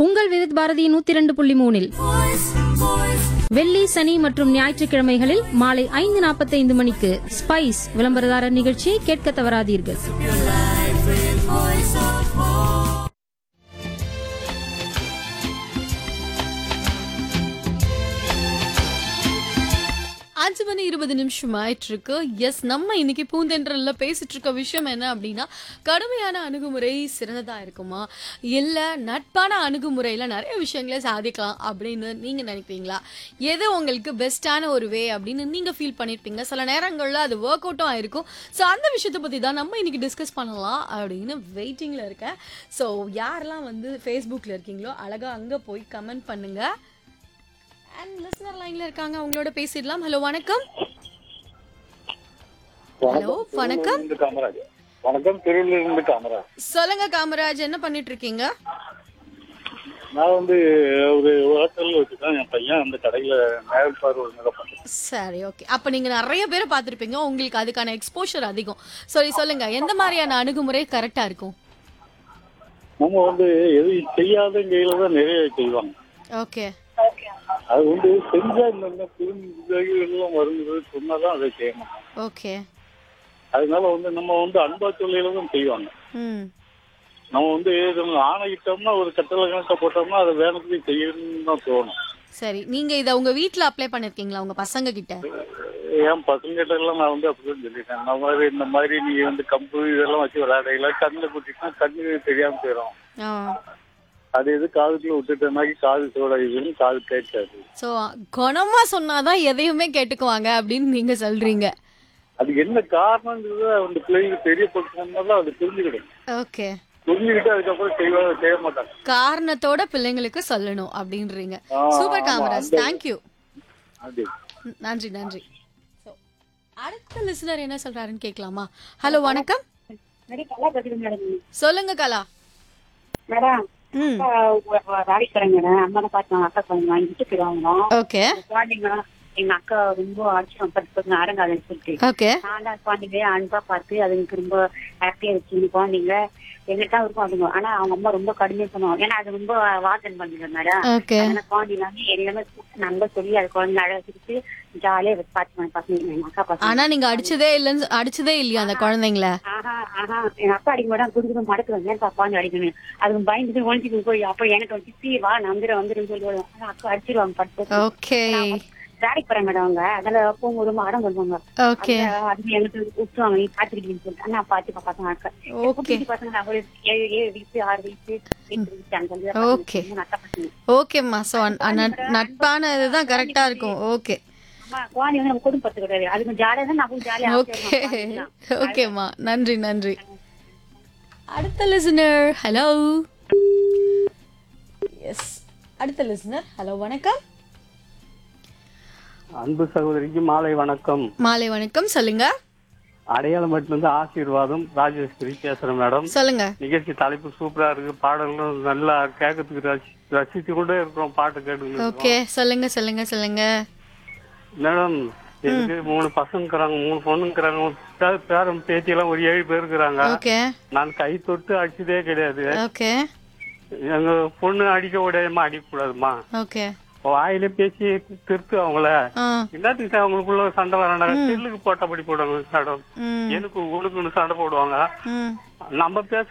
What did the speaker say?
உங்கள் விருத் பாரதி நூத்தி இரண்டு புள்ளி மூணில் வெள்ளி சனி மற்றும் ஞாயிற்றுக்கிழமைகளில் மாலை ஐந்து நாற்பத்தைந்து மணிக்கு ஸ்பைஸ் விளம்பரதாரர் நிகழ்ச்சியை கேட்க தவறாதீர்கள் அஞ்சு மணி இருபது நிமிஷம் ஆயிட்டு இருக்கு எஸ் நம்ம இன்னைக்கு பூந்தென்றல்ல பேசிட்டு இருக்க விஷயம் என்ன அப்படின்னா கடுமையான அணுகுமுறை சிறந்ததா இருக்குமா இல்ல நட்பான அணுகுமுறையில நிறைய விஷயங்களை சாதிக்கலாம் அப்படின்னு நீங்க நினைப்பீங்களா எது உங்களுக்கு பெஸ்டான ஒரு வே அப்படின்னு நீங்க ஃபீல் பண்ணிருப்பீங்க சில நேரங்கள்ல அது ஒர்க் அவுட்டும் ஆயிருக்கும் ஸோ அந்த விஷயத்தை பத்தி தான் நம்ம இன்னைக்கு டிஸ்கஸ் பண்ணலாம் அப்படின்னு வெயிட்டிங்ல இருக்கேன் ஸோ யாரெல்லாம் வந்து ஃபேஸ்புக்ல இருக்கீங்களோ அழகா அங்க போய் கமெண்ட் பண்ணுங்க அண்ட் லிசனர் லைன்ல இருக்காங்க அவங்களோட பேசிடலாம் ஹலோ வணக்கம் ஹலோ வணக்கம் இருந்து காமராஜ் வணக்கம் திருவள்ளூர் இருந்து காமராஜ் சொல்லுங்க காமராஜ் என்ன பண்ணிட்டு இருக்கீங்க நான் வந்து ஒரு ஹோட்டல் வச்சுதான் என் பையன் அந்த கடையில நேரல் பார்வை பண்றேன் சரி ஓகே அப்ப நீங்க நிறைய பேரை பார்த்திருப்பீங்க உங்களுக்கு அதுக்கான எக்ஸ்போஷர் அதிகம் சரி சொல்லுங்க எந்த மாதிரியான அணுகுமுறை கரெக்டா இருக்கும் நம்ம வந்து எதுவும் செய்யாத கையில தான் நிறைய செய்வாங்க ஓகே அது வந்து செஞ்சா இந்த திரும்பலாம் வருங்கிறது சொன்னாதான் அதை செய்யணும் ஓகே அதனால வந்து நம்ம வந்து அன்பா சொல்லையில தான் செய்வாங்க ம் நம்ம வந்து நம்ம ஆணையிட்டோம்னா ஒரு கட்டளை கணக்கை போட்டோம்னா அதை வேணுக்கு செய்யணும்னு தான் தோணும் சரி நீங்க இத உங்க வீட்ல அப்ளை பண்ணிருக்கீங்களா உங்க பசங்க கிட்ட என் பசங்கிட்ட எல்லாம் நான் வந்து அப்படிதான் சொல்லிட்டேன் இந்த மாதிரி இந்த மாதிரி நீ வந்து கம்பு இதெல்லாம் வச்சு விளையாடையில கண்ணில் குட்டினா கண்ணு தெரியாம போயிடும் ஆ அது எது காதுக்குள்ள விட்டுட்டேனாக்கி காது சோடாயுதுன்னு காது கேட்காது சோ குணமா சொன்னாதான் எதையுமே கேட்டுக்குவாங்க அப்படின்னு நீங்க சொல்றீங்க அது என்ன காரணங்கிறத அந்த பிள்ளைங்களுக்கு தெரியப்படுத்தணும்னா தான் அது புரிஞ்சுக்கிடும் ஓகே புரிஞ்சுக்கிட்டு அதுக்கப்புறம் செய்வாங்க செய்ய மாட்டாங்க காரணத்தோட பிள்ளைங்களுக்கு சொல்லணும் அப்படின்றீங்க ஆ, சூப்பர் ஆமா, காமராஜ் அந்த- தேங்க்யூ அது நன்றி நன்றி So, அடுத்த லிசனர் என்ன சொல்றாருன்னு கேட்கலாமா ஹலோ வணக்கம் மேடம் கலா பதில் மேடம் சொல்லுங்க கலா மேடம் ம் வேலைக்கு போறேன் மேடம் அம்மா தான் பார்த்தோம் அக்கா கொஞ்சம் வாங்கிட்டு போயிருவாங்க ஓகே குழந்தைங்க எங்க அக்கா ரொம்ப அடிச்சு பத்து பத்து அடங்காதுன்னு சொல்லிட்டு ஓகே நான் தான் குழந்தைங்க அன்பா பார்த்து அதுங்களுக்கு ரொம்ப ஹாப்பியா இருந்துச்சு இந்த குழந்தைங்க எங்கிட்ட இருக்கும் அதுங்க ஆனா அவங்க அம்மா ரொம்ப கடுமையா பண்ணுவாங்க ஏன்னா அது ரொம்ப வாசன் பண்ணுங்க மேடம் ஓகே அதனால குழந்தைங்க எல்லாமே நல்லா சொல்லி அது குழந்தை அழகா சிரிச்சு ஜாலியா பார்த்து பசங்க எங்க அக்கா பசங்க ஆனா நீங்க அடிச்சதே இல்லைன்னு அடிச்சதே இல்லையா அந்த குழந்தைங்கள ஆஹா ஆஹா எங்க அப்பா அடிக்க மாட்டான் குடுக்குது மடக்கு ஏன் அப்பா வந்து அடிக்கணும் அதுக்கு பயந்துட்டு ஒழிச்சுட்டு போய் அப்ப எனக்கு வந்து சித்தி வா நான் வந்துடுறேன் வந்துடும் சொல்லி வருவாங்க. ஆனா அக்கா அடிச்சிருவாங்க பட்டு ஓகே வேலைக்கு போறாங்க மேடம் அவங்க அதனால போகும்போது ரொம்ப அடம் பண்ணுவாங்க ஓகே அதனால அது எனக்கு விட்டுருவாங்க நீ பாத்துக்கிட்டீங்கன்னு சொல்லிட்டு ஆனா பாத்துப்பா பசங்க அக்கா ஓகே குட்டி பசங்க நான் ஒரு ஏழு ஏழு வயசு ஆறு வயசு எட்டு வயசு அந்த மாதிரி தான் Okay. பசங்க. மூணு அக்கா பசங்க ஓகேம்மா ஸோ நட்பான இதுதான் கரெக்டா இருக்கும் ஓகே அம்மா குழந்தை வந்து நம்ம குடும்பத்து கிடையாது அதுக்கு ஜாலியா தான் நான் ஜாலியா ஓகே ஓகேம்மா நன்றி நன்றி அடுத்த லிசனர் ஹலோ எஸ் அடுத்த லிசனர் ஹலோ வணக்கம் அன்பு சகோதரிக்கு மாலை வணக்கம் மாலை வணக்கம் சொல்லுங்க அடையாளம் இருந்து ஆசீர்வாதம் ராஜேஸ்வரி பேசுறேன் மேடம் சொல்லுங்க நிகழ்ச்சி தலைப்பு சூப்பரா இருக்கு பாடல்களும் நல்லா கேட்கறதுக்கு ரசி ரசித்து கொண்டே இருக்கிறோம் பாட்டு கேட்டு ஓகே சொல்லுங்க சொல்லுங்க சொல்லுங்க மேடம் எனக்கு மூணு பசங்க இருக்கிறாங்க மூணு பொண்ணுங்கிறாங்க பே- பேரன் பேத்தி எல்லாம் ஒரு ஏழு பேர் இருக்கிறாங்க ஓகே நான் கை தொட்டு அடிச்சதே கிடையாது ஓகே எங்க பொண்ணு அடிக்க விடாதம்மா அடிக்க கூடாதுமா ஓகே வாயில பேசி திருத்து அவங்கள ஆ என்னத்துக்கு அவங்களுக்குள்ள சண்டை வராங்க செல்லுக்கு போட்டபடி போடுவாங்க மேடம் ம் எனக்கு உனக்குன்னு சண்டை போடுவாங்க ம் நம்ம பேச